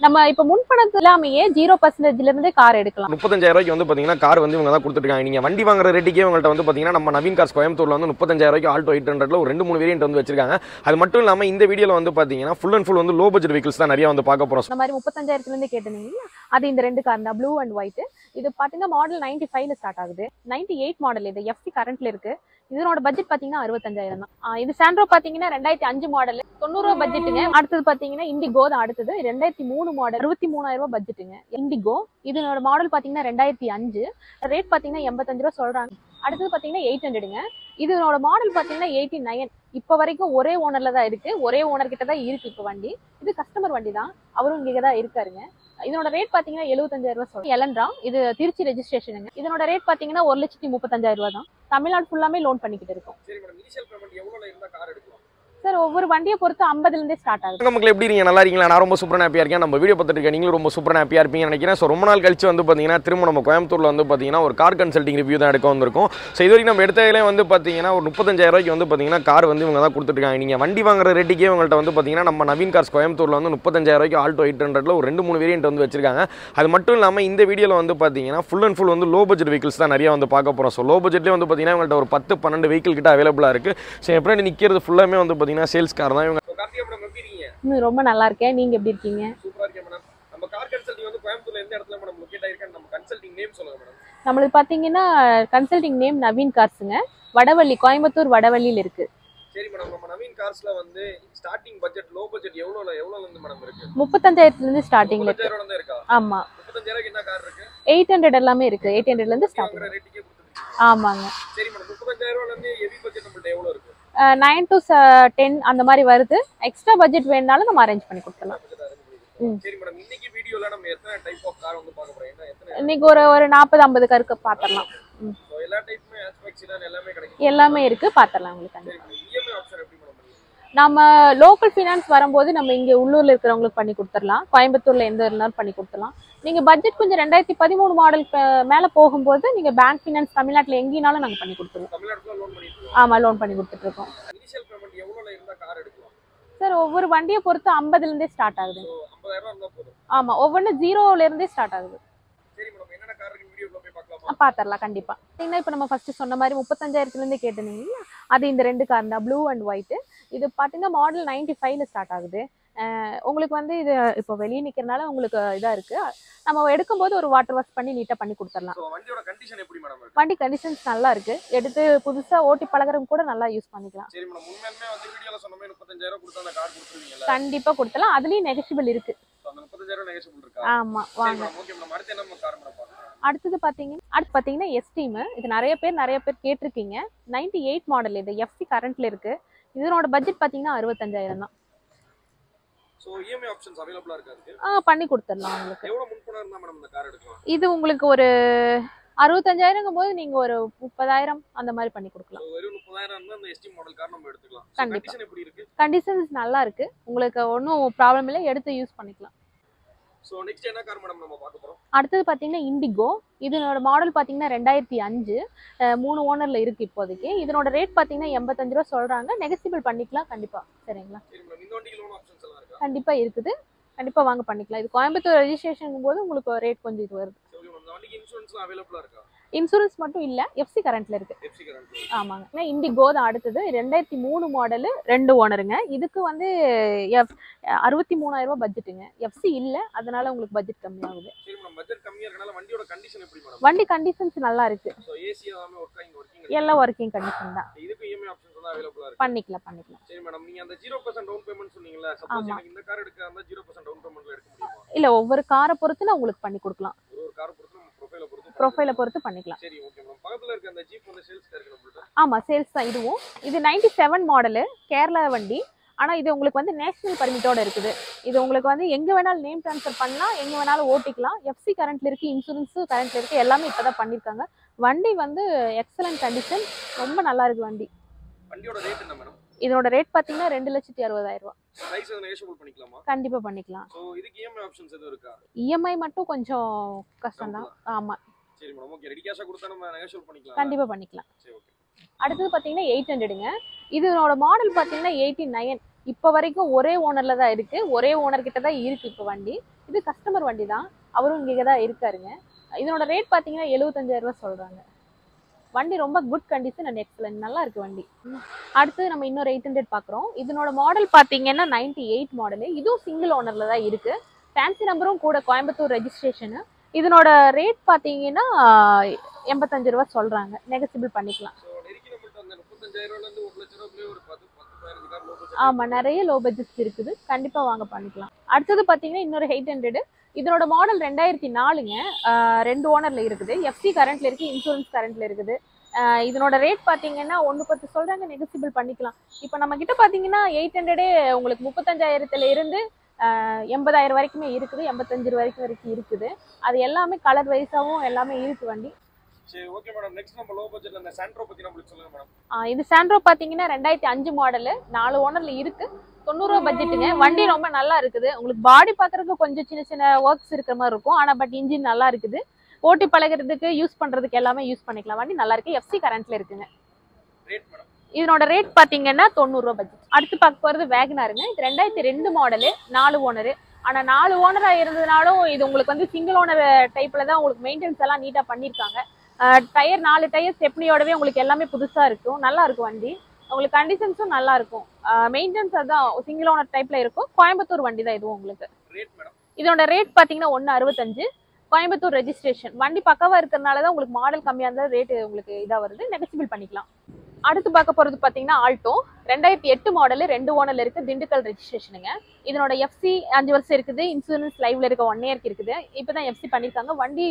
நம்ம இப்ப முன்பணத்து இல்லாமயே ஜீரோ பர்சன்டேஜ்ல இருந்து கார் எடுக்கலாம் முப்பத்தஞ்சாயிரம் ரூபாய்க்கு வந்து பார்த்தீங்கன்னா கார் வந்து இவங்க தான் கொடுத்துருக்காங்க நீங்கள் வண்டி வாங்குற ரேட்டுக்கே உங்கள்கிட்ட வந்து பார்த்தீங்கன்னா நம்ம நவீன் கார்ஸ் கோயம்புத்தூர்ல வந்து முப்பத்தஞ்சாயிரம் ரூபாய்க்கு ஆல்டோ எயிட் ஹண்ட்ரட்ல ஒரு ரெண்டு மூணு வேரியன்ட் வந்து வச்சிருக்காங்க அது மட்டும் இல்லாமல் இந்த வீடியோவில் வந்து பார்த்தீங்கன்னா ஃபுல் அண்ட் ஃபுல் வந்து லோ பட்ஜெட் வெஹிக்கிள்ஸ் தான் நிறைய வந்து பார்க்க போகிறோம் இந்த மாதிரி முப்பத்தஞ்சாயிரத்துல இருந்து கேட்டிருந்தீங்க அது இந்த ரெண்டு கார் தான் ப்ளூ அண்ட் ஒயிட் இது பாத்தீங்கன்னா மாடல் நைன்டி ஃபைவ்ல ஸ்டார்ட் ஆகுது நைன்டி எயிட் மாடல் இது எஃப்சி கரண்ட்ல இருக்கு இதனோட பட்ஜெட் பாத்தீங்கன்னா அறுபத்தஞ்சாயிரம் தான் ஆஹ் இது சாண்ட்ரோ பாத்தீங்கன்னா ரெண்டாயிரத்தி அஞ்சு மாடல் தொண்ணூறு ரூபா பட்ஜெட்டுங்க அடுத்தது பாத்தீங்கன்னா இண்டிகோ தான் அடுத்தது ரெண்டாயிரத்தி மூணு மாடல் அறுபத்தி மூணாயிரம் ரூபாய் பட்ஜெட்டுங்க இண்டிகோ இதனோட மாடல் பாத்தீங்கன்னா ரெண்டாயிரத்தி அஞ்சு ரேட் பாத்தீங்கன்னா எண்பத்தஞ்சு ரூபா சொல்றாங்க அடுத்தது பாத்தீங்கன்னா எயிட் ஹண்ட்ரடுங்க இதனோட மாடல் பாத்தீங்கன்னா எயிட்டி நைன் இப்போ வரைக்கும் ஒரே ஓனர்ல தான் இருக்கு ஒரே ஓனர் கிட்ட தான் இருக்கு இப்போ வண்டி இது கஸ்டமர் வண்டி தான் அவரும் இங்கே தான் இருக்காருங்க இதனோட ரேட் பாத்தீங்கன்னா எழுபத்தஞ்சாயிரம் ரூபாய் சொல்றேன் எலன்ரா இது திருச்சி ரெஜிஸ்ட்ரேஷனுங்க இதனோட ரேட் பாத்தீங்கன்னா ஒரு லட்சத்தி முப்பத்தஞ்சாயிரம் ரூபாய் தான் தமிழ்நாடு ஃபுல்லாமே லோன் பண்ணிக்கிட்டு இருக்கோம் சரி மேடம் இனிஷியல் பேமெண்ட் எவ்வளோ இருந்தால் கார் எடுக்கலாம் சார் ஒவ்வொரு வண்டியை பொறுத்து 50 இருந்தே ஸ்டார்ட் ஆகுது மக்கள் எப்படி இருக்கீங்க நல்லா இருக்கீங்களா நான் ரொம்ப சூப்பராக ஹாப்பியாக இருக்கேன் நம்ம வீடியோ பார்த்துட்டு இருக்கேன் நீங்களும் ரொம்ப சூப்பராக ஹாப்பியாக இருப்பீங்கன்னு நினைக்கிறேன் ஸோ ரொம்ப நாள் கழிச்சு வந்து பார்த்தீங்கன்னா திரும்ப நம்ம கோயம்புத்தூரில் வந்து பார்த்தீங்கன்னா ஒரு கார் கன்சல்டிங் ரிவ்யூ தான் எடுக்க வந்திருக்கும் ஸோ இது வரைக்கும் நம்ம எடுத்ததுலேயே வந்து பார்த்தீங்கன்னா ஒரு முப்பத்தஞ்சாயிரம் ரூபாய்க்கு வந்து பார்த்தீங்கன்னா கார் வந்து இவங்க தான் கொடுத்துருக்காங்க நீங்கள் வண்டி வாங்குற ரேட்டுக்கே உங்கள்கிட்ட வந்து பார்த்தீங்கன்னா நம்ம நவீன் கார்ஸ் கோயம்புத்தூரில் வந்து முப்பத்தஞ்சாயிரம் ரூபாய்க்கு ஆல்டோ எயிட் ஹண்ட்ரட்ல ஒரு ரெண்டு மூணு வேரியன்ட் வந்து வச்சிருக்காங்க அது மட்டும் இல்லாமல் இந்த வீடியோவில் வந்து பார்த்தீங்கன்னா ஃபுல் அண்ட் ஃபுல் வந்து லோ பட்ஜெட் வெஹிக்கிள்ஸ் தான் நிறைய வந்து பார்க்க போகிறோம் ஸோ லோ பட்ஜெட்லேயே வந்து பார்த்தீங்கன்னா உங்கள்கிட்ட ஒரு பத்து பன்னெண்டு வெஹிக்கிள் கிட்ட அவைலபிளாக இருக்குது ஸோ எப்படி நிற்கிறது ஃபுல்லாமே வந்து பார்த்தீங்கன்னா சேல்ஸ் கார் தான் இவங்க கார்த்திகா மேடம் எப்படி இருக்கீங்க ம், ரொம்ப நல்லா இருக்கேன் நீங்க எப்படி இருக்கீங்க சூப்பரா இருக்கேன் மேடம் நம்ம கார் கன்சல்டிங் வந்து கோயம்புத்தூர்ல எந்த இடத்துல மேடம் லொகேட் ஆயிருக்கான்னு நம்ம கன்சல்டிங் நேம் சொல்லுங்க மேடம் நம்மளுக்கு பாத்தீங்கன்னா கன்சல்டிங் நேம் நவீன் கார்ஸுங்க வடவள்ளி கோயம்புத்தூர் வடவள்ளியில் இருக்கு சரி மேடம் நம்ம நவீன் கார்ஸ்ல வந்து ஸ்டார்டிங் பட்ஜெட் லோ பட்ஜெட் எவ்வளவு எவ்வளவுல இருந்து மேடம் இருக்கு முப்பத்தஞ்சாயிரத்துல இருந்து ஸ்டார்டிங்ல இருக்கு முப்பத்தஞ்சாயிரம் தான் இருக்கா ஆமா முப்பத்தஞ்சாயிரம் என்ன கார் இருக்கு எயிட் ஹண்ட்ரட் எல்லாமே இருக்கு எயிட் ஹண்ட்ரட்ல இருந்து ஸ்டார்ட் வாங்குற ரேட்டுக்கே கொடுத்துருக்கீங்க ஆமாங்க சரி மேடம் முப்பத்தஞ்சாயிரம் ரூபாயில இருந்து ஹெவி பட்ஜெட் நம்மள்ட்ட எவ்வளவு இருக்கு நைன் டு டென் அந்த மாதிரி வருது எக்ஸ்ட்ரா பட்ஜெட் வேணுனாலும் நம்ம அரேஞ்ச் பண்ணி கொடுத்துடலாம் ம். சரி மேடம் இன்னைக்கு வீடியோல நம்ம எத்தனை டைப் ஆஃப் கார் வந்து பார்க்க போறோம் என்ன எத்தனை இன்னைக்கு ஒரு ஒரு நாற்பது ஐம்பது கருக்கு பாத்திரலாம் ம். So, எல்லா டைப்புமே ஆஸ்பெக்ட் சிடான் எல்லாமே கிடைக்கும் எல்லாமே இருக்கு பாத்திரலாம் உங்களுக்கு சரி கண்டிப்பா. இஎம்ஐ ஆப்ஷன் எப்படி மேடம் பண்ணுவீங்க நம்ம லோக்கல் ஃபினான்ஸ் வரும்போது நம்ம இங்க உள்ளூர்ல இருக்கிறவங்களுக்கு பண்ணி கொடுத்துடலாம் கோயம்புத்தூர்ல எந்த இருந்தாலும் பண்ணி கொடுத்துடலாம் நீங்க பட்ஜெட் கொஞ்சம் ரெண்டாயிரத்தி பதிமூணு மாடல் மேல போகும்போது நீங்க பேங்க் ஃபினான்ஸ் தமிழ்நாட்டுல எங்கேனாலும் நாங்க பண்ணி கொடுத்துருவோம் தமிழ்நாட்டுல லோன் பண்ணிட்டு இருக்கோம் ஆமா லோன் பண்ணி கொடுத்துட்டு இருக்கோம் இனிஷியல் பேமெண்ட் எவ்வளவுல இருந்தா கார் எடுக்கலாம் சார் ஒவ்வொரு வண்டியை பொறுத்து 50 இருந்தே ஸ்டார்ட் ஆகுது ஸோ ஐம்பதாயிரம் ரூபா இருந்தா போதும் ஆமா ஒவ்வொன்று ஜீரோல இருந்தே ஸ்டார்ட் ஆகுது சரி மேடம் என்னென்ன கார் இருக்கு வீடியோக்குள்ள போய் பார்க்கலாமா ஆ, பாத்திரலாம் கண்டிப்பா பார்த்தீங்கன்னா இப்போ நம்ம ஃபர்ஸ்ட் சொன்ன மாதிரி முப்பத்தஞ்சாயிரத்துல இருந்தே கேட்டிருந்தீங்க அது இந்த ரெண்டு கார் தான் ப்ளூ அண்ட் ஒயிட் இது பாத்தீங்கன்னா மாடல் நைன்டி ஃபைவ்ல ஸ்டார்ட் ஆகுது அஹ் உங்களுக்கு வந்து இது இப்போ வெளியே நிக்கிறனால உங்களுக்கு இதா இருக்கு நம்ம எடுக்கும்போது ஒரு வாட்டர் வாஷ் பண்ணி நீட்டா பண்ணி கொடுத்துடலாம் ஸோ வண்டியோட கண்டிஷன் எப்படி மேடம் இருக்கு வண்டி கண்டிஷன்ஸ் நல்லா இருக்கு எடுத்து புதுசா ஓட்டி பழகுறவங்க கூட நல்லா யூஸ் பண்ணிக்கலாம் சரி மேடம் உண்மையுமே வந்து வீடியோல சொன்ன மாதிரி முப்பத்தஞ்சாயிரம் கொடுத்தா அந்த கார் கொடுத்துருவீங்கல்ல கண்டிப்பா கொடுத்தலாம் அதுலயும் நெகஷிபிள் இருக்கு So, அந்த முப்பத்தஞ்சாயிரம் நெகஷிபிள் இருக்கா ஆமா சரி வாங்க மேடம் ஓகே மேடம் அடுத்து என்ன கார் மேடம் பார்க்கலாம் அடுத்தது பாத்தீங்கன்னா அடுத்து பாத்தீங்கன்னா எஸ்டீம் இது நிறைய பேர் நிறைய பேர் கேட்டிருக்கீங்க நைன்டி எயிட் மாடல் இது எஃப்சி கரண்ட்ல இருக்கு இதனோட பட்ஜெட் பாத்தீங்கன்னா அறுபத்தஞ்சாயிரம் தான் ஸோ இஎம்ஐ ஆப்ஷன்ஸ் அவைலபிளா இருக்கா இருக்கு ஆ பண்ணி கொடுத்துடலாம் உங்களுக்கு எவ்வளவு முன்பணம் இருந்தா மேடம் இந்த கார் எடுக்கலாம் இது உங்களுக்கு ஒரு அறுபத்தஞ்சாயிரங்கும் போது நீங்க ஒரு முப்பதாயிரம் அந்த மாதிரி பண்ணி கொடுக்கலாம் ஸோ வெறும் முப்பதாயிரம் இருந்தா அந்த எஸ்டி மாடல் கார் நம்ம எடுத்துக்கலாம் கண்டிப்பா. கண்டிஷன் எப்படி இருக்கு கண்டிஷன்ஸ் நல்லா இருக்கு உங்களுக்கு ஒன்றும் ப்ராப்ளம் இல்லை எடுத்து யூஸ் பண்ணிக்கலாம் ஸோ நெக்ஸ்ட் என்ன கார் மேடம் நம்ம பார்க்க போறோம் அடுத்தது பார்த்தீங்கன்னா இண்டிகோ இதனோட மாடல் பார்த்தீங்கன்னா ரெண்டாயிரத்தி அஞ்சு அஹ் மூணு ஓனர்ல இருக்கு இப்போதைக்கு இதனோட ரேட் பார்த்தீங்கன்னா எண்பத்தஞ்சு ரூபா சொல்றாங்க நெகசிபிள் பண்ணிக்கலாம் கண்டிப்பா சரிங்களா சரி மேடம் இந்த வண்டிக்கு லோன் ஆப்ஷன்ஸ் எல்லாம் இருக்கா கண்டிப்பா இருக்குது கண்டிப்பா வாங்க பண்ணிக்கலாம் இது கோயம்புத்தூர் ரெஜிஸ்ட்ரேஷன் போது உங்களுக்கு ரேட் கொஞ்சம் இது வருது சரி ஓகே மேடம் இந்த வண்டிக்கு இன்சூரன்ஸ்லாம் அவைலபிளா இருக்கா இன்சூரன்ஸ் மட்டும் இல்ல எஃப்சி கரண்ட்ல இருக்கு எஃப்சி கரண்ட் ஆமாங்க ஏன்னா இண்டிகோ தான் அடுத்தது ரெண்டாயிரத்தி மூணு மாடலு ரெண்டு ஓனருங்க இதுக்கு வந்து எஃப் அறுபத்தி மூணாயிரம் ரூபாய் பட்ஜெட்டுங்க எஃப்சி இல்ல அதனால உங்களுக்கு பட்ஜெட் கம்மியாகுது சரி மேடம் பட்ஜெட் கம்மியா இருக்கனால வண்டியோட கண்டிஷன் எப்படி மேடம் வண்டி கண்டிஷன்ஸ் நல்லா இருக்கு ஸோ ஏசி எல்லாமே ஒர்க்கிங் ஒர்க்கிங் எல்லாம் ஒர்க்கிங் கண்டிஷன் தான் இதுக்கு இஎம்ஐ ஆப்ஷன்ஸ் வந்து அவைலபிளா இருக்கு பண்ணிக்கலாம் பண்ணிக்கலாம் சரி மேடம் நீங்க அந்த ஜீரோ பர்சன்ட் டவுன் பேமெண்ட் சொன்னீங்கல்ல சப்போஸ் ஆமா. எனக்கு இந்த கார் எடுக்க அந்த ஜீரோ பர்சன்ட் டவுன் பேமெண்ட்ல எடுக்க முடியுமா இல்ல ஒவ்வொரு காரை பொறுத்து நான் உங்களுக்கு பண்ணி கொடுக்கலாம் ஒரு ஒரு காரை பொறுத்து நம்ம ப்ரொஃபைல பொறுத்து ப்ரொஃபைலை பொறுத்து பண்ணிக்கலாம் சரி ஓகே மேடம் பக்கத்துல இருக்க அந்த ஜீப் வந்து சேல்ஸ் இருக்கு நம்மள்ட்ட ஆமா சேல்ஸ் தான் இதுவும் இது நைன்டி செவன் மாடலு கேரளா வண்டி ஆனா இது உங்களுக்கு வந்து நேஷனல் பர்மிட்டோட இருக்குது இது உங்களுக்கு வந்து எங்க வேணாலும் நேம் ட்ரான்ஸ்ஃபர் பண்ணலாம் எங்க வேணாலும் ஓட்டிக்கலாம் எஃப்சி கரண்ட்ல இருக்கு இன்சூரன்ஸும் கரண்ட்ல இருக்கு எல்லாமே இப்பதான் பண்ணிருக்காங்க வண்டி வந்து எக்ஸலன்ட் கண்டிஷன் ரொம்ப நல்லா இருக்கு வண்டி வண்டியோட ரேட் என்ன மேடம் இதோட ரேட் பாத்தீங்கன்னா ரெண்டு லட்சத்தி அறுபதாயிரம் ரூபாய் பிரைஸ் வந்து நெகோஷியபிள் பண்ணிக்கலாமா கண்டிப்பா பண்ணிக்கலாம் ஸோ இதுக்கு இஎம்ஐ ஆப்ஷன்ஸ் எதுவும் இருக்கா இஎம்ஐ மட்டும் கொஞ்சம் கஷ்டம் தான் ஆமா சரி மேடம் ஓகே ரெடி கேஷா கொடுத்தா நம்ம நெகோஷியபிள் பண்ணிக்கலாம் கண்டிப்பா பண்ணிக்கலாம் சரி ஓகே அடுத்தது பாத்தீங்கன்னா எயிட் ஹண்ட்ரடுங்க இதனோட மாடல் பாத்தீங்கன்னா எயிட்டி நைன் இப்போ வரைக்கும் ஒரே ஓனர்ல தான் இருக்கு ஒரே ஓனர் கிட்ட தான் இருக்கு இப்போ வண்டி இது கஸ்டமர் வண்டி தான் அவரும் இங்கே தான் இருக்காருங்க இதனோட ரேட் பார்த்தீங்கன்னா எழுபத்தஞ்சாயிரம் ரூபாய் சொல்றாங்க வண்டி ரொம்ப குட் கண்டிஷன் அண்ட் எக்ஸலன்ட் நல்லா இருக்கு வண்டி அடுத்து நம்ம இன்னொரு எயிட் ஹண்ட்ரட் பார்க்குறோம் இதனோட மாடல் பார்த்தீங்கன்னா நைன்டி எயிட் மாடலு இதுவும் சிங்கிள் ஓனர்ல தான் இருக்கு ஃபேன்சி நம்பரும் கூட கோயம்புத்தூர் ரெஜிஸ்ட்ரேஷனு இதனோட ரேட் பார்த்தீங்கன்னா எண்பத்தஞ்சு ரூபா சொல்றாங்க நெகசிபிள் பண்ணிக்கலாம் ஸோ நெருக்கி நம்மள்ட்ட அந்த முப்பத்தஞ்சாயிரம் ரூபாயிலேருந்து ஒரு லட்ச ரூபாய் ஒரு பத்து பத்து பதினஞ்சு கார் லோ ஆமா நிறைய லோ பட்ஜெட்ஸ் இருக்குது கண்டிப்பா வாங்க பண்ணிக்கலாம் அடுத்தது பாத்தீங்கன்னா இன்னொரு எயிட் ஹண்ட்ரட் இதனோட மாடல் ரெண்டாயிரத்தி நாலுங்க ஆஹ் ரெண்டு ஓனர்ல இருக்குது எஃப்சி கரண்ட்ல இருக்கு இன்சூரன்ஸ் கரண்ட்ல இருக்குது ஆஹ் இதனோட ரேட் பாத்தீங்கன்னா ஒன்று பத்து சொல்றாங்க நெகசிபிள் பண்ணிக்கலாம் இப்போ நம்ம கிட்ட பாத்தீங்கன்னா எயிட் ஹண்ட்ரடே உங்களுக்கு முப்பத்தஞ்சாயிரத்துல இருந்து ஆஹ் எண்பதாயிரம் வரைக்குமே இருக்குது எண்பத்தஞ்சு வரைக்கும் வரைக்கும் இருக்குது அது எல்லாமே கலர் வைஸாவும் எல்லாமே இருக்கு வண்டி சரி ஓகே மேடம் நெக்ஸ்ட் நம்ம லோ பட்ஜெட்ல அந்த சாண்ட்ரோ பத்தி நம்மளுக்கு சொல்லுங்க மேடம் ஆஹ் இது சாண்ட்ரோ பாத்தீங்கன்னா ரெண்டாயிரத்தி அஞ்சு மாடலு நாலு ஓனர்ல இருக்கு தொண்ணூறு ரூபா பட்ஜெட்டுங்க வண்டி ரொம்ப நல்லா இருக்குது உங்களுக்கு பாடி பார்க்கறதுக்கு கொஞ்சம் சின்ன சின்ன ஒர்க்ஸ் இருக்கிற மாதிரி இருக்கும் ஆனா பட் இன்ஜின் நல்லா இருக்குது ஓட்டி பழகுறதுக்கு யூஸ் பண்றதுக்கு எல்லாமே யூஸ் பண்ணிக்கலாம் வண்டி நல்லா இருக்கு எஃப்சி கரண்ட்ல இருக்குங்க ரேட் மேடம் இதனோட ரேட் பாத்தீங்கன்னா தொண்ணூறு ரூபா பட்ஜெட் அடுத்து பார்க்க போறது வேகனாருங்க இது ரெண்டாயிரத்தி ரெண்டு மாடலு நாலு ஓனரு ஆனா நாலு ஓனரா இருந்ததுனாலும் இது உங்களுக்கு வந்து சிங்கிள் ஓனர் டைப்ல தான் உங்களுக்கு மெயின்டெனன்ஸ் எல்லாம் நீட்டா பண்ணிருக்காங்க டயர் நாலு டயர் ஸ்டெப்னியோடவே உங்களுக்கு எல்லாமே புதுசா இருக்கும் நல்லா இருக்கும் வண்டி உங்களுக்கு கண்டிஷன்ஸும் நல்லா இருக்கும் மெயின்டெனன்ஸ் அதான் சிங்கிள் ஓனர் டைப்ல இருக்கும் கோயம்புத்தூர் வண்டி தான் இதுவும் உங்களுக்கு ரேட் மேடம் இதோட ரேட் பாத்தீங்கன்னா ஒன்று அறுபத்தஞ்சு கோயம்புத்தூர் ரெஜிஸ்ட்ரேஷன் வண்டி பக்கவா இருக்கிறதுனால தான் உங்களுக்கு மாடல் கம்மியாக இருந்தால் ரேட்டு உங்களுக்கு இதாக வருது நெகசிபிள் பண்ணிக்கலாம் அடுத்து பார்க்க போறது பாத்தீங்கன்னா ஆல்டோ ரெண்டாயிரத்தி எட்டு மாடல் ரெண்டு ஓனர்ல இருக்கு திண்டுக்கல் ரெஜிஸ்ட்ரேஷனுங்க இதனோட எஃப்சி அஞ்சு வருஷம் இருக்குது இன்சூரன்ஸ் லைவ்ல இருக்க ஒன் இயர்க்கு இருக்குது இப்பதான் எஃப்சி பண்ணிருக்காங்க வண்டி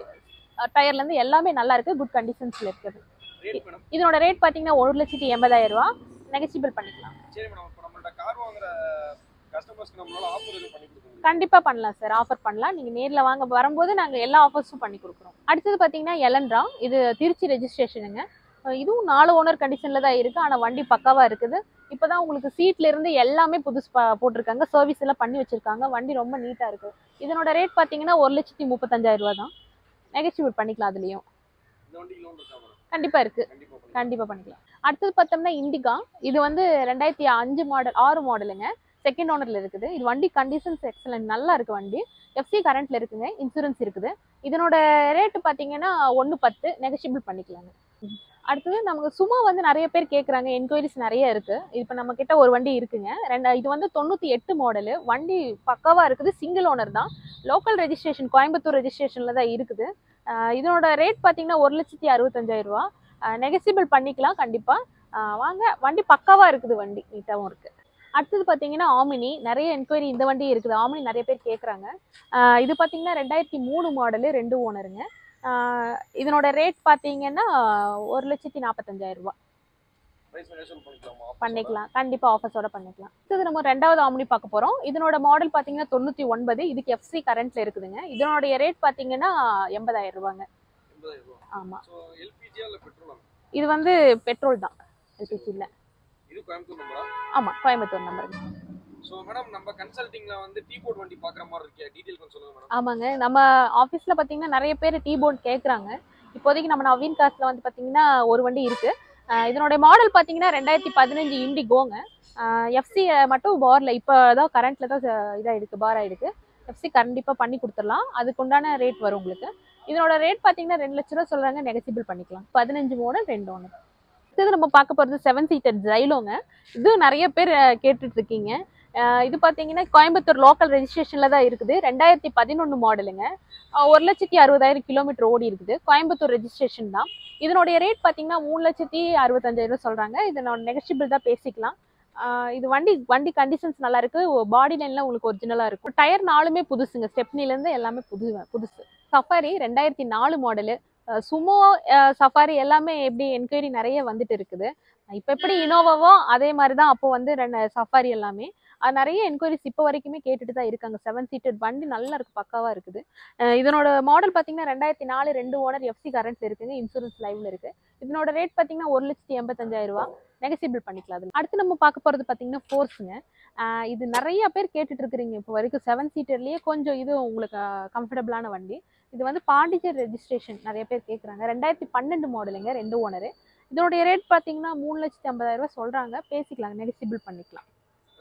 டயர்ல இருந்து எல்லாமே நல்லா இருக்கு குட் கண்டிஷன்ஸ்ல இருக்குது ரேட் மேடம் இதனோட ரேட் பாத்தீங்கன்னா ஒரு லட்சத்தி எண்பதாயிரம் ரூபா நெகசிபிள் பண்ணிக்கலாம் சரி மேடம் இப்போ நம்மள்ட்ட கார் வாங்குற கஸ்டமர்ஸ்க்கு நம்மளால ஆஃபர் எதுவும் பண்ணி கொடுக்க முடியும் கண்டிப்பா பண்ணலாம் சார் ஆஃபர் பண்ணலாம் நீங்க நேர்ல வாங்க வரும்போது நாங்க எல்லா ஆஃபர்ஸும் பண்ணி கொடுக்குறோம் அடுத்தது பாத்தீங்கன்னா எலன்ரா இது திருச்சி ரெஜிஸ்ட்ரேஷனுங்க அஹ் இதுவும் நாலு ஓனர் கண்டிஷன்ல தான் இருக்கு ஆனா வண்டி பக்காவா இருக்குது இப்பதான் உங்களுக்கு சீட்ல இருந்து எல்லாமே புதுசு ப- போட்டிருக்காங்க சர்வீஸ் எல்லாம் பண்ணி வச்சிருக்காங்க வண்டி ரொம்ப நீட்டா இருக்கு இதனோட ரேட் பாத்தீங்கன்னா ஒரு லட்சத்தி முப்பத்தஞ்சாயிரம் ரூபா தான் நெகச்சிபிள் பண்ணிக்கலாம் அதுலயும் இந்த வண்டிக்கு லோன் இருக்கா மேடம் கண்டிப்பா இருக்கு கண்டிப்பா பண்ணி கண்டிப்பா பண்ணிக்கலாம் அடுத்தது பார்த்தோம்னா இண்டிகா இது வந்து ரெண்டாயிரத்தி அஞ்சு மாடல் ஆறு மாடலுங்க செகண்ட் ஓனர்ல இருக்குது இது வண்டி கண்டிஷன்ஸ் எக்ஸலன்ட் நல்லா இருக்கு வண்டி எஃப்சி கரண்ட்ல இருக்குங்க இன்சூரன்ஸ் இருக்குது இதனோட ரேட்டு பார்த்தீங்கன்னா ஒன்று பத்து நெகஷியபிள் பண்ணிக்கலாங்க அடுத்தது நமக்கு சும்மா வந்து நிறைய பேர் கேட்குறாங்க என்கொயரிஸ் நிறைய இருக்கு இப்போ நம்ம கிட்ட ஒரு வண்டி இருக்குங்க ரெண்டா இது வந்து தொண்ணூற்றி எட்டு மாடலு வண்டி பக்காவா இருக்குது சிங்கிள் ஓனர் தான் லோக்கல் ரெஜிஸ்ட்ரேஷன் கோயம்புத்தூர் ரெஜிஸ்ட்ரேஷனில் தான் இருக்குது ஆஹ் இதனோட ரேட் பார்த்தீங்கன்னா ஒரு லட்சத்தி அறுபத்தஞ்சாயிரம் ரூபா நெகசிபிள் பண்ணிக்கலாம் கண்டிப்பாக வாங்க வண்டி பக்காவா இருக்குது வண்டி நீட்டாகவும் இருக்கு அடுத்தது பார்த்தீங்கன்னா ஆமினி நிறைய என்கொயரி இந்த வண்டி இருக்குது ஆமினி நிறைய பேர் கேட்குறாங்க இது பார்த்தீங்கன்னா ரெண்டாயிரத்தி மூணு மாடலு ரெண்டு ஓனருங்க இதனோட ரேட் பார்த்தீங்கன்னா ஒரு லட்சத்தி நாற்பத்தஞ்சாயிரம் ரூபா பிரைஸ் ரிலேஷன் பண்ணிக்கலாமா பண்ணிக்கலாம் கண்டிப்பா ஆஃபர்ஸோட பண்ணிக்கலாம் இது நம்ம ரெண்டாவது ஆம்னி பார்க்க போறோம் இதனோட மாடல் பாத்தீங்கன்னா தொண்ணூத்தி ஒன்பது இதுக்கு எஃப்சி கரண்ட்ல இருக்குதுங்க இதனுடைய ரேட் பாத்தீங்கன்னா எண்பதாயிரம் ரூபாங்க எண்பதாயிரம் ரூபா ஆமா ஸோ எல்பிஜியா இல்லை பெட்ரோலா இது வந்து பெட்ரோல் தான் எல்பிஜி இல்ல இது கோயம்புத்தூர் நம்பரா ஆமா கோயம்புத்தூர் நம்பர் ஸோ மேடம் நம்ம கன்சல்டிங்ல வந்து டீ போர்ட் வண்டி பார்க்குற மாதிரி இருக்கே டீட்டெயில் கொஞ்சம் சொல்லுங்க மேடம் ஆமாங்க நம்ம ஆஃபீஸில் பார்த்தீங்கன்னா நிறைய பேர் டீ போர்ட் கேட்குறாங்க இப்போதைக்கு நம்ம நவீன் காஸ்ட்ல வந்து பார்த்தீங்கன்னா ஒரு வண்டி இருக்கு ஆஹ் இதனுடைய மாடல் பார்த்தீங்கன்னா ரெண்டாயிரத்தி பதினஞ்சு இண்டிகோங்க எஃப்சி மட்டும் பாரில் இப்போ தான் கரண்ட்ல தான் இதாக இருக்கு பார் ஆயிருக்கு எஃப்சி கண்டிப்பாக பண்ணி கொடுத்துடலாம் அதுக்கு உண்டான ரேட் வரும் உங்களுக்கு இதனோட ரேட் பார்த்தீங்கன்னா ரெண்டு லட்ச ரூபா சொல்றாங்க நெகசிபிள் பண்ணிக்கலாம் பதினஞ்சு மாடல் ரெண்டு ஒன்று இது நம்ம பார்க்க போகிறது செவன் சீட்டர் ஜைலோங்க இது நிறைய பேர் அஹ், கேட்டுட்டு இருக்கீங்க அஹ், இது பார்த்தீங்கன்னா கோயம்புத்தூர் லோக்கல் ரெஜிஸ்ட்ரேஷனில் தான் இருக்குது ரெண்டாயிரத்தி பதினொன்று மாடலுங்க அஹ், ஒரு லட்சத்தி அறுபதாயிரம் கிலோமீட்டர் ஓடி இருக்குது கோயம்புத்தூர் ரெஜிஸ்ட்ரேஷன் தான் இதனுடைய ரேட் பார்த்தீங்கன்னா மூணு லட்சத்தி அறுபத்தஞ்சாயிரம் சொல்கிறாங்க இதனோட நெகஷிபிள் தான் பேசிக்கலாம் ஆஹ் இது வண்டி வண்டி கண்டிஷன்ஸ் நல்லா இருக்கு பாடி லைன்லாம் உங்களுக்கு ஒரிஜினலா இருக்கும் டயர் நாலுமே புதுசுங்க ஸ்டெப்னில இருந்து எல்லாமே புது புதுசு சஃபாரி ரெண்டாயிரத்தி நாலு மாடலு சுமோ சஃபாரி எல்லாமே எப்படி என்கொயரி நிறைய வந்துட்டு இருக்குது இப்போ எப்படி இனோவாவோ அதே மாதிரி தான் அப்போ வந்து ரெண்டு சஃபாரி எல்லாமே அது நிறைய என்கொயரிஸ் இப்போ வரைக்குமே கேட்டுட்டு தான் இருக்காங்க செவன் சீட்டட் வண்டி நல்லா இருக்கு பக்காவா இருக்குது அஹ் இதனோட மாடல் பார்த்தீங்கன்னா ரெண்டாயிரத்தி நாலு ரெண்டு ஓனர் எஃப்சி கரண்ட்ல இருக்குங்க இன்சூரன்ஸ் லைவ்ல இருக்கு இதனோட ரேட் பார்த்தீங்கன்னா ஒரு லட்சத்தி எண்பத்தஞ்சாயிரம் ரூபா நெகசிபிள் பண்ணிக்கலாம் அதில் அடுத்து நம்ம பார்க்க போகிறது பார்த்தீங்கன்னா ஃபோர்ஸுங்க இது நிறைய பேர் கேட்டுட்டு இருக்கிறீங்க இப்போ வரைக்கும் செவன் சீட்டர்லேயே கொஞ்சம் இது உங்களுக்கு கம்ஃபர்டபுளான வண்டி இது வந்து பாண்டிச்சேரி ரெஜிஸ்ட்ரேஷன் நிறைய பேர் கேட்குறாங்க ரெண்டாயிரத்தி பன்னெண்டு மாடலுங்க ரெண்டு ஓனரு இதனுடைய ரேட் பார்த்தீங்கன்னா மூணு லட்சத்தி ஐம்பதாயிரம் ரூபாய் சொல்கிறாங்க பேசிக்கலாம் நெகசிபிள் பண்ணிக்கலாம்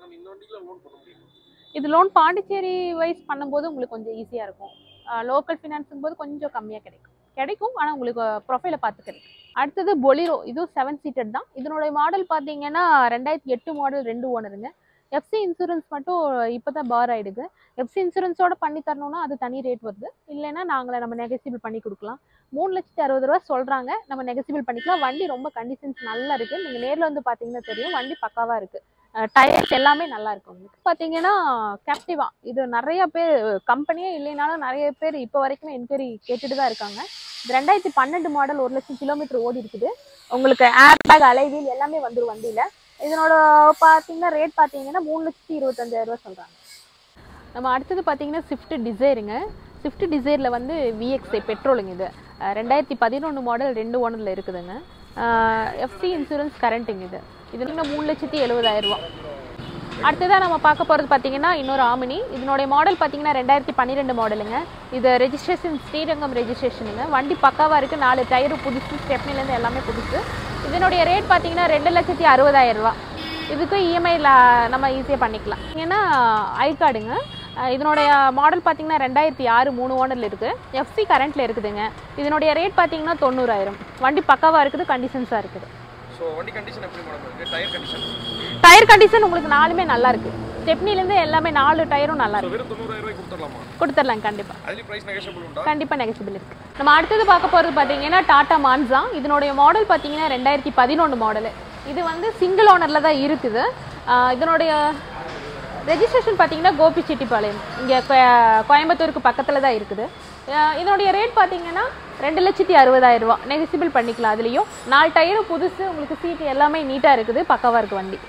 மேம் இந்த வண்டிக்குலாம் லோன் பண்ண முடியும் இது லோன் பாண்டிச்சேரி வைஸ் பண்ணும்போது உங்களுக்கு கொஞ்சம் ஈஸியாக இருக்கும் லோக்கல் ஃபினான்ஸும் போது கொஞ்சம் கம்மியாக கிடைக்கும் கிடைக்கும் ஆனால் உங்களுக்கு ப்ரொஃபைலை பார்த்து கிடைக்கும் அடுத்தது பொலிரோ இதுவும் செவன் சீட்டட் தான் இதனுடைய மாடல் பார்த்தீங்கன்னா ரெண்டாயிரத்தி எட்டு மாடல் ரெண்டு ஓனருங்க எஃப்சி இன்சூரன்ஸ் மட்டும் இப்போ தான் பார் ஆயிடுது எஃப்சி இன்சூரன்ஸோட பண்ணி தரணும்னா அது தனி ரேட் வருது இல்லைன்னா நாங்களே நம்ம நெகசிபிள் பண்ணி கொடுக்கலாம் மூணு லட்சத்தி அறுபது ரூபா சொல்கிறாங்க நம்ம நெகசிபிள் பண்ணிக்கலாம் வண்டி ரொம்ப கண்டிஷன்ஸ் நல்லா இருக்குது நீங்கள் நேரில் வந்து பார்த்தீங்கன்னா தெரியும் வண்டி பக்காவாக இருக்குது டயர்ஸ் எல்லாமே நல்லா இருக்கும் உங்களுக்கு பார்த்தீங்கன்னா கேப்டிவா இது நிறைய பேர் கம்பெனியே இல்லைனாலும் நிறைய பேர் இப்போ வரைக்குமே என்கொயரி கேட்டுட்டு தான் இருக்காங்க இது ரெண்டாயிரத்தி பன்னெண்டு மாடல் ஒரு லட்சம் கிலோமீட்டர் ஓடி இருக்குது உங்களுக்கு ஏர் பேக் அலைவீல் எல்லாமே வந்துடும் வண்டியில் இதனோட பார்த்தீங்கன்னா ரேட் பார்த்தீங்கன்னா மூணு லட்சத்தி இருபத்தஞ்சாயிரம் ரூபா சொல்கிறாங்க நம்ம அடுத்தது பார்த்தீங்கன்னா ஸ்விஃப்ட் டிசைருங்க ஸ்விஃப்ட் டிசைரில் வந்து விஎக்ஸ்ஐ பெட்ரோலுங்க இது அஹ் ரெண்டாயிரத்தி பதினொன்று மாடல் ரெண்டு ஓனரில் இருக்குதுங்க எஃப்சி இன்சூரன்ஸ் கரண்ட்டுங்க இது இது இன்னும் மூணு லட்சத்தி எழுபதாயிரம் ரூபா அடுத்ததாக நம்ம பார்க்க போகிறது பார்த்தீங்கன்னா இன்னொரு ஆமினி இதனுடைய மாடல் பார்த்தீங்கன்னா ரெண்டாயிரத்தி பன்னிரெண்டு மாடலுங்க இது ரெஜிஸ்ட்ரேஷன் ஸ்ரீரங்கம் ரெஜிஸ்ட்ரேஷனுங்க வண்டி பக்காவாக இருக்குது நாலு டயரு புதுசு ஸ்டெப்னிலேருந்து எல்லாமே புதுசு இதனுடைய ரேட் பார்த்தீங்கன்னா ரெண்டு லட்சத்தி அறுபதாயிரம் ரூபா இதுக்கு இஎம்ஐயில் நம்ம ஈஸியாக பண்ணிக்கலாம் ஏன்னா ஐ கார்டுங்க அஹ் இதனுடைய மாடல் பார்த்தீங்கன்னா ரெண்டாயிரத்தி ஆறு மூணு ஓனரில் இருக்குது எஃப்சி கரண்ட்டில் இருக்குதுங்க இதனுடைய ரேட் பார்த்தீங்கன்னா தொண்ணூறாயிரம் வண்டி பக்காவாக இருக்குது கண்டிஷன்ஸாக இருக்குது ஸோ வண்டி கண்டிஷன் எப்படி மேடம் இருக்கு டயர் கண்டிஷன் டயர் கண்டிஷன் உங்களுக்கு நாலுமே நல்லா இருக்கு ஸ்டெப்னிலேருந்து எல்லாமே நாலு டயரும் நல்லா ஸோ இருக்கு வெறும் தொண்ணூறாயிரம் ரூபாய் கொடுத்துடலாமா கொடுத்துடலாம் கண்டிப்பாக அதுலேயும் ப்ரைஸ் நெகஷியபிள் உண்டா கண்டிப்பாக நெகசிபிள் இருக்கு நம்ம அடுத்தது பார்க்க போகிறது பார்த்தீங்கன்னா டாடா மான்சா இதனுடைய மாடல் பார்த்தீங்கன்னா ரெண்டாயிரத்தி பதினொன்று மாடலு இது வந்து சிங்கிள் ஓனரில் தான் இருக்குது ஆஹ் இதனுடைய ரெஜிஸ்ட்ரேஷன் பார்த்தீங்கன்னா கோபிச்செட்டிப்பாளையம் இங்கே கோயம்புத்தூருக்கு பக்கத்தில் தான் இருக்குது ஆஹ் இதனுடைய ரேட் பார்த்தீங்கன்னா ரெண்டு லட்சத்தி அறுபதாயிரம் ரூபா நெகசிபிள் பண்ணிக்கலாம் அதுலேயும் நாலு டயரும் புதுசு உங்களுக்கு சீட் எல்லாமே நீட்டாக இருக்குது பக்கவாக இருக்குது வண்டி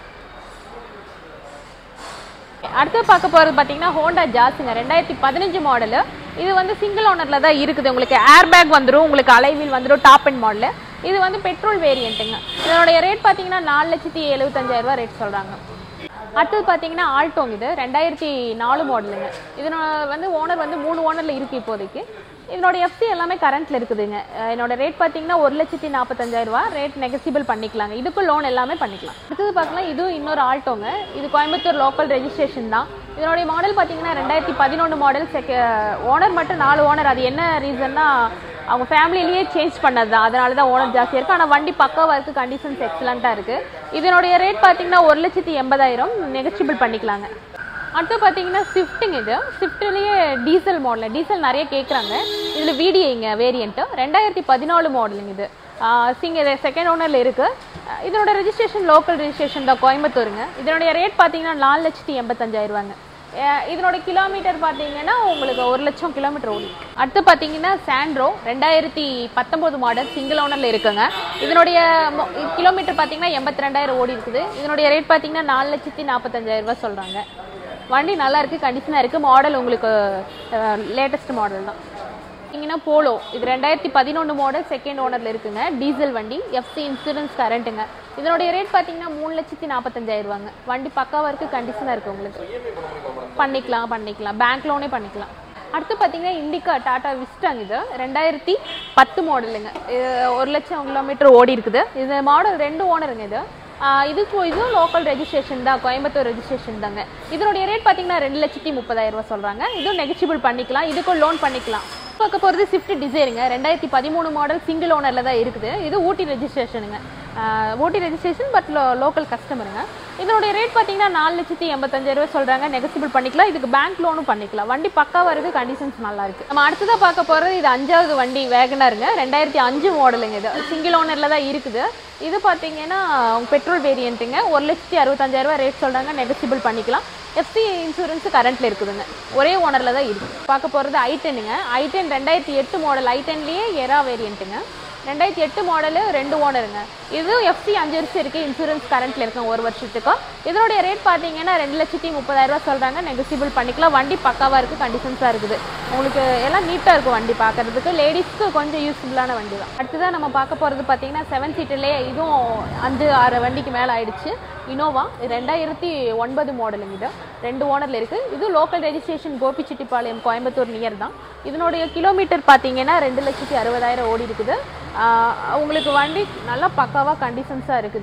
அடுத்து பார்க்க போகிறது பார்த்தீங்கன்னா ஹோண்டா ஜாஸுங்க ரெண்டாயிரத்தி பதினஞ்சு மாடலு இது வந்து சிங்கிள் ஓனரில் தான் இருக்குது உங்களுக்கு ஏர் பேக் வந்துடும் உங்களுக்கு அலைவீல் வந்துடும் டாப் அண்ட் மாடலு இது வந்து பெட்ரோல் வேரியண்ட்டுங்க இதனுடைய ரேட் பார்த்தீங்கன்னா நாலு லட்சத்தி எழுபத்தஞ்சாயிரம் ரூபா ரேட் சொல்கிறாங்க அடுத்தது பார்த்தீங்கன்னா ஆல்டோங்க இது ரெண்டாயிரத்தி நாலு மாடலுங்க இதனோட வந்து ஓனர் வந்து மூணு ஓனரில் இருக்குது இப்போதைக்கு இதனோட எஃப்சி எல்லாமே கரண்ட்டில் இருக்குதுங்க அஹ் என்னோட ரேட் பார்த்தீங்கன்னா ஒரு லட்சத்தி நாற்பத்தஞ்சாயிரம் ரூபா ரேட் நெகசிபிள் பண்ணிக்கலாங்க இதுக்கும் லோன் எல்லாமே பண்ணிக்கலாம் அடுத்தது பார்க்கலாம் இதுவும் இன்னொரு ஆல்டோங்க இது கோயம்புத்தூர் லோக்கல் ரெஜிஸ்ட்ரேஷன் தான் இதனுடைய மாடல் பார்த்தீங்கன்னா ரெண்டாயிரத்தி பதினொன்று மாடல் செக ஓனர் மட்டும் நாலு ஓனர் அது என்ன ரீசன்னா அவங்க ஃபேமிலிலேயே சேஞ்ச் பண்ணது தான் அதனால தான் ஓனர் ஜாஸ்தியாக இருக்குது ஆனால் வண்டி பக்காவாக இருக்குது கண்டிஷன்ஸ் எக்ஸலண்ட்டாக இருக்குது இதனுடைய ரேட் பார்த்தீங்கன்னா ஒரு லட்சத்தி எண்பதாயிரம் நெகசிபிள் பண்ணிக்கலாங்க அடுத்து பார்த்தீங்கன்னா ஸ்விஃப்ட்டுங்க இது ஸ்விஃப்ட்லேயே டீசல் மாடல் டீசல் நிறைய கேட்குறாங்க இதில் விடிஐங்க வேரியண்ட்டு ரெண்டாயிரத்தி பதினாலு மாடலுங்க இது சிங் இது செகண்ட் ஓனரில் இருக்குது இதனோட ரெஜிஸ்ட்ரேஷன் லோக்கல் ரெஜிஸ்ட்ரேஷன் தான் கோயம்புத்தூருங்க இதனுடைய ரேட் பார்த்தீங்கன்னா நாலு லட்சத்தி எண்பத்தஞ்சாயிரம் ரூபாங்க அஹ் இதனோட கிலோமீட்டர் பார்த்தீங்கன்னா உங்களுக்கு ஒரு லட்சம் கிலோமீட்டர் ஓடி அடுத்து பார்த்தீங்கன்னா சாண்ட்ரோ ரெண்டாயிரத்தி பத்தொம்போது மாடல் சிங்கிள் ஓனரில் இருக்குங்க இதனுடைய கிலோமீட்டர் பார்த்தீங்கன்னா எண்பத்தி ரெண்டாயிரம் ஓடி இருக்குது இதனுடைய ரேட் பார்த்தீங்கன்னா நாலு லட்சத்தி நாற்பத்தஞ்சாயிரம் ரூபாய் சொல்கிறாங்க வண்டி நல்லா இருக்குது கண்டிஷனாக இருக்குது மாடல் உங்களுக்கு லேட்டஸ்ட் மாடல் தான் பார்த்தீங்கன்னா போலோ இது ரெண்டாயிரத்தி பதினொன்று மாடல் செகண்ட் ஓனரில் இருக்குங்க டீசல் வண்டி எஃப்சி இன்சூரன்ஸ் கரண்ட்டுங்க இதனுடைய ரேட் பார்த்தீங்கன்னா மூணு லட்சத்தி நாற்பத்தஞ்சாயிரம் ரூபாங்க வண்டி பக்காவாக இருக்குது கண்டிஷனாக இருக்குது உங்களுக்கு பண்ணிக்கலாம் பண்ணிக்கலாம் பேங்க் லோனே பண்ணிக்கலாம் அடுத்து பார்த்தீங்கன்னா இண்டிகா டாடா விஸ்டாங் இது ரெண்டாயிரத்தி பத்து மாடலுங்க இது ஒரு லட்சம் கிலோமீட்டர் ஓடி இருக்குது இது மாடல் ரெண்டு ஓனருங்க இது ஆஹ் இதுக்கு இதுவும் லோக்கல் ரெஜிஸ்ட்ரேஷன் தான் கோயம்புத்தூர் ரெஜிஸ்ட்ரேஷன் தாங்க இதனுடைய ரேட் பார்த்தீங்கன்னா ரெண்டு லட்சத்தி முப்பதாயிரம் ரூபாய் சொல்கிறாங்க இதுவும் நெகச்சிபிள் பண்ணிக்கலாம் இதுக்கும் லோன் பண்ணிக்கலாம் பார்க்க போகிறது ஸ்விஃப்ட் டிசைருங்க ரெண்டாயிரத்தி பதிமூணு மாடல் சிங்கிள் ஓனரில் தான் இருக்குது இது ஊட்டி ரெஜிஸ்ட்ரேஷனுங்க ஆஹ் ஊட்டி ரெஜிஸ்ட்ரேஷன் பட் லோக்கல் கஸ்டமருங்க இதனுடைய ரேட் பார்த்தீங்கன்னா நாலு லட்சத்தி எண்பத்தஞ்சாயிரம் ரூபாய் சொல்கிறாங்க நெகசிபிள் பண்ணிக்கலாம் இதுக்கு பேங்க் லோனும் பண்ணிக்கலாம் வண்டி பக்காவாக இருக்குது கண்டிஷன்ஸ் நல்லா இருக்கு நம்ம அடுத்ததாக பார்க்க போகிறது இது அஞ்சாவது வண்டி வேகனருங்க ரெண்டாயிரத்தி அஞ்சு மாடலுங்க இது சிங்கிள் ஓனரில் தான் இருக்குது இது பார்த்தீங்கன்னா பெட்ரோல் வேரியண்ட்டுங்க ஒரு லட்சத்தி அறுபத்தஞ்சாயிரம் ரூபாய் ரேட் சொல்கிறாங்க நெகசிபிள் பண்ணிக்கலாம் எஃப்சி இன்சூரன்ஸ் கரண்ட்டில் இருக்குதுங்க ஒரே ஓனரில் தான் இருக்குது பார்க்க போகிறது ஐ டென்னுங்க ஐ டென் ரெண்டாயிரத்தி எட்டு மாடல் ஐ டென்லேயே எரா வேரியண்ட்டுங்க ரெண்டாயிரத்தி எட்டு மாடலு ரெண்டு ஓனருங்க இது எஃப்சி அஞ்சு வருஷம் இருக்குது இன்சூரன்ஸ் கரண்ட்டில் இருக்குங்க ஒரு வருஷத்துக்கும் இதனுடைய ரேட் பார்த்தீங்கன்னா ரெண்டு லட்சத்தி முப்பதாயிரம் ரூபாய் சொல்கிறாங்க நெகசிபிள் பண்ணிக்கலாம் வண்டி பக்காவாக இருக்குது கண்டிஷன்ஸாக இருக்குது உங்களுக்கு எல்லாம் நீட்டாக இருக்கும் வண்டி பார்க்கறதுக்கு லேடிஸ்க்கு கொஞ்சம் யூஸ்ஃபுல்லான வண்டி தான் அடுத்ததான் நம்ம பார்க்க போகிறது பார்த்தீங்கன்னா செவன் சீட்டர்லேயே இதுவும் அஞ்சு ஆறு வண்டிக்கு மேலே ஆயிடுச்சு இனோவா ரெண்டாயிரத்தி ஒன்பது மாடலுங்க இது ரெண்டு ஓனரில் இருக்குது இது local registration Gobichettipalayam Coimbatore near தான் இதனுடைய கிலோமீட்டர் பார்த்தீங்கன்னா ரெண்டு லட்சத்தி அறுபதாயிரம் ஓடி இருக்குது ஆஹ் உங்களுக்கு வண்டி நல்லா பக்காவாக கண்டிஷன்ஸாக இருக்குதுங்க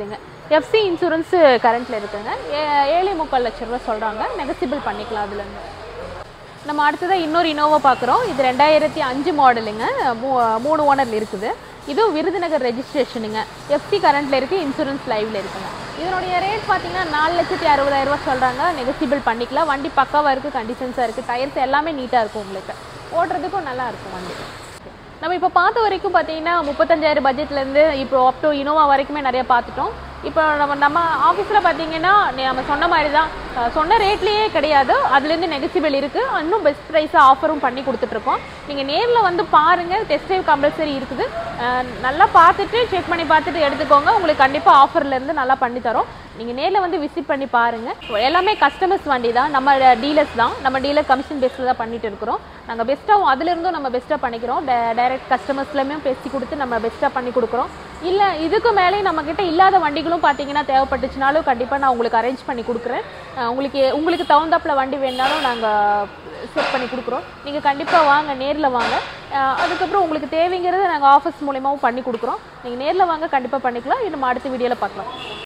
எஃப்சி இன்சூரன்ஸ் கரண்ட்டில் இருக்குங்க ஏ- ஏழே முக்கால் லட்ச ரூபா சொல்கிறாங்க நெகசிபிள் பண்ணிக்கலாம் அதுலேருந்து நம்ம அடுத்ததாக இன்னொரு இனோவா பார்க்குறோம் இது ரெண்டாயிரத்தி அஞ்சு மாடலுங்க மூ மூணு ஓனரில் இருக்குது இதுவும் விருதுநகர் ரெஜிஸ்ட்ரேஷனுங்க எஃப்சி கரண்ட்டில் இருக்குது இன்சூரன்ஸ் லைவில் இருக்குங்க இதனுடைய ரேட் பார்த்தீங்கன்னா நாலு லட்சத்தி அறுபதாயிரம் ரூபாய் சொல்கிறாங்க நெகசிபிள் பண்ணிக்கலாம் வண்டி பக்காவாக இருக்குது கண்டிஷன்ஸாக இருக்குது டயர்ஸ் எல்லாமே நீட்டாக இருக்கும் உங்களுக்கு ஓட்டுறதுக்கும் நல்லா இருக்கும் வண்டி நம்ம இப்போ பார்த்த வரைக்கும் பார்த்தீங்கன்னா முப்பத்தஞ்சாயிரம் பட்ஜெட்லேருந்து இப்போ அப் டு இனோவா வரைக்குமே நிறைய பார்த்துட்டோம் இப்போ நம்ம நம்ம ஆஃபீஸில் பார்த்தீங்கன்னா நே- நம்ம சொன்ன மாதிரி தான் அஹ், சொன்ன ரேட்லேயே கிடையாது அதுலேருந்து நெகசிபிள் இருக்குது இன்னும் பெஸ்ட் ப்ரைஸாக ஆஃபரும் பண்ணி கொடுத்துட்ருக்கோம் நீங்கள் நேரில் வந்து பாருங்கள் டெஸ்ட் ட்ரைவ் கம்பல்சரி இருக்குது அஹ், நல்லா பார்த்துட்டு செக் பண்ணி பார்த்துட்டு எடுத்துக்கோங்க உங்களுக்கு கண்டிப்பாக ஆஃபர்லேருந்து நல்லா பண்ணி தரோம் நீங்கள் நேரில் வந்து விசிட் பண்ணி பாருங்கள் எல்லாமே கஸ்டமர்ஸ் வண்டி தான் நம்ம டீலர்ஸ் தான் நம்ம டீலர் கமிஷன் பேஸில் தான் பண்ணிட்டு இருக்கிறோம் நாங்கள் பெஸ்ட்டாகவும் அதுலேருந்தும் நம்ம பெஸ்ட்டாக பண்ணிக்கிறோம் டைரக்ட் கஸ்டமர்ஸ்லையுமே பேசி கொடுத்து நம்ம பெஸ்ட்டாக பண்ணி கொடுக்குறோம் இல்லை இதுக்கு மேலே நம்மக்கிட்ட இல்லாத வண்டிகளும் பார்த்தீங்கன்னா தேவைப்பட்டுச்சுனாலும் கண்டிப்பாக நான் உங்களுக்கு அரேஞ்ச் பண்ணி கொடுக்குறேன் அஹ் உங்களுக்கு உங்களுக்கு தகுந்தாப்புல வண்டி வேணாலும் நாங்கள் செட் பண்ணி கொடுக்குறோம் நீங்கள் கண்டிப்பாக வாங்க நேரில் வாங்க அஹ் அதுக்கப்புறம் உங்களுக்கு தேவைங்கிறத நாங்கள் ஆஃபீஸ் மூலியமாகவும் பண்ணி கொடுக்குறோம் நீங்கள் நேரில் வாங்க கண்டிப்பாக பண்ணிக்கலாம் இது நம்ம அடுத்த வீடியோவில் பார்க்கலாம்